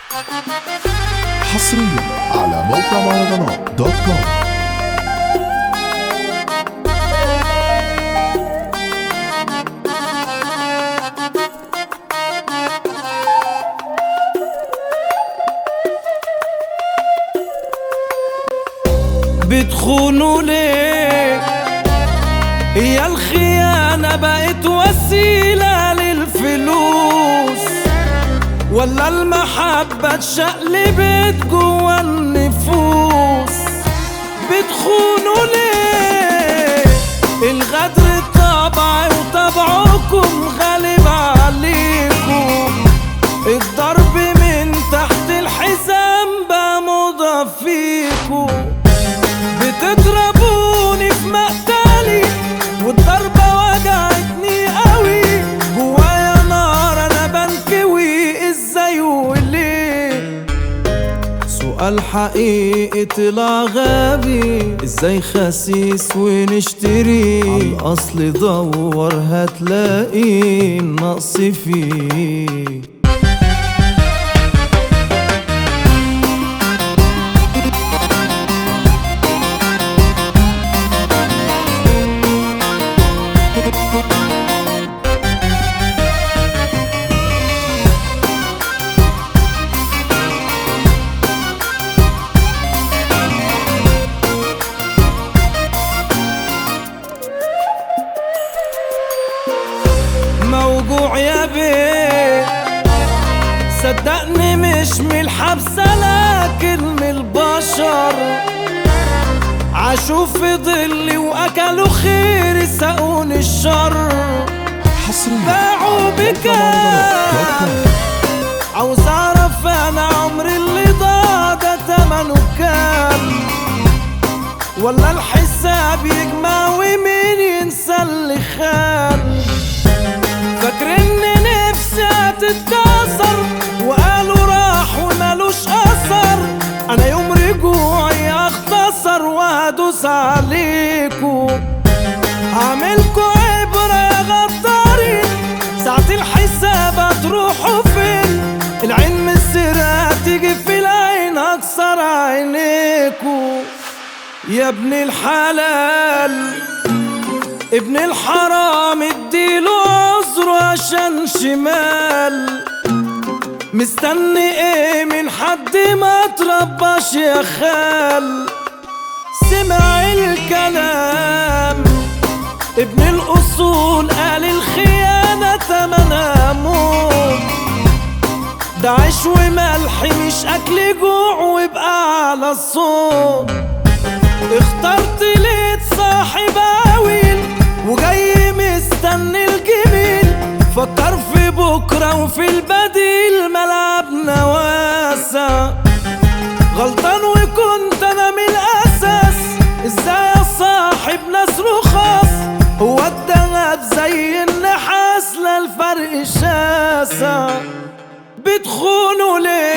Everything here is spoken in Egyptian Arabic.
حصريا على موقع مهرجانات دوت كوم بتخونوا ليه هي الخيانة بقت وسيلة للفلوس ولا المحبة اتشقلبت جوا النفوس بتخونوا ليه الغدر طبعي وطبعكم غالب عليكم الضرب من تحت الحزام بقى موضة فيكم بتضربوني في مقتلي والضربة وجعتني قوي جوايا نار انا بنكوي ازاي وليه سؤال حقيقي طلع غبي ازاي خسيس ونشتري الاصل دور هتلاقي النقص فيه موجوع يا بيه صدقني مش من الحبسة لكن من البشر عاشوا في ظلي واكلوا خيري سقوني الشر حصريا باعوا على موقع مهرجانات دوت بكام كوم عاوز اعرف انا عمري اللي ضاع ده تمنه كام ولا الحساب يجمع ومين ينسى اللي خان فاكر ان نفسي هتتكسر وقالوا راح ومالوش اثر انا يوم رجوعي اختصر وهدوس عليكو هعملكوا عبرة يا غدارين ساعة الحساب هتروحوا فين العين من السرقة تيجي في العين هكسر عينيكو يا ابن الحلال ابن الحرام اديله عذره عشان شمال مستني ايه من حد ما ترباش يا خال سمع الكلام ابن الاصول قال الخيانة تمنها موت ده عيش وملح مش اكل جوع ويبقى على الصوت اخترت لقيت صاحب عويل وجاي مستني الجميل فكر في بكرة وفي البديل ملعبنا واسع غلطان وكنت انا من الاساس ازاي اصاحب ناس رخاص هو الدهب زي النحاس لا الفرق شاسع بتخونوا ليه